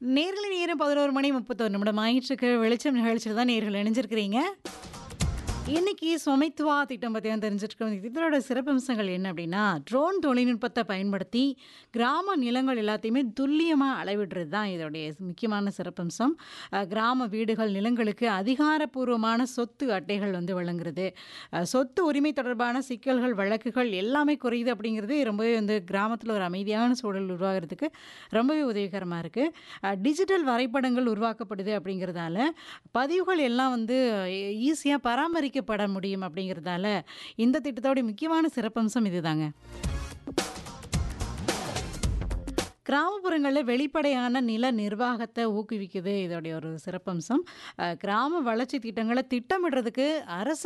நேர்களை நேரம் 11 மணி 31 நிமிடம் ஆயிற்றுக்கு வெளிச்சம் நிகழ்ச்சியில் தான் நேர்கள் இணைஞ்சிருக்கிறீங்க இன்னைக்கு சுமைத்துவா திட்டம் பற்றி தான் தெரிஞ்சிருக்கோம் இதோட சிறப்பம்சங்கள் என்ன அப்படின்னா ட்ரோன் தொழில்நுட்பத்தை பயன்படுத்தி கிராம நிலங்கள் எல்லாத்தையுமே துல்லியமாக அளவிடுறது தான் இதோடைய முக்கியமான சிறப்பம்சம் அஹ், கிராம வீடுகள் நிலங்களுக்கு அதிகாரப்பூர்வமான சொத்து அட்டைகள் வந்து வழங்குறது அஹ், சொத்து உரிமை தொடர்பான சிக்கல்கள் வழக்குகள் எல்லாமே குறையுது அப்படிங்கிறது ரொம்பவே வந்து கிராமத்தில் ஒரு அமைதியான சூழல் உருவாகிறதுக்கு ரொம்பவே உதவிகரமாக இருக்குது டிஜிட்டல் வரைபடங்கள் உருவாக்கப்படுது அப்படிங்கிறதால பதிவுகள் எல்லாம் வந்து ஈஸியாக பராமரிக்கப்பட முடியும் அப்படிங்கிறதால இந்த திட்டத்தோட முக்கியமான சிறப்பம்சம் இதுதாங்க கிராமப்புறங்களில் வெளிப்படையான நில நிர்வாகத்தை ஊக்குவிக்குது இதோடைய ஒரு சிறப்பம்சம் அஹ், கிராம வளர்ச்சி திட்டங்களை திட்டமிடுறதுக்கு அரசு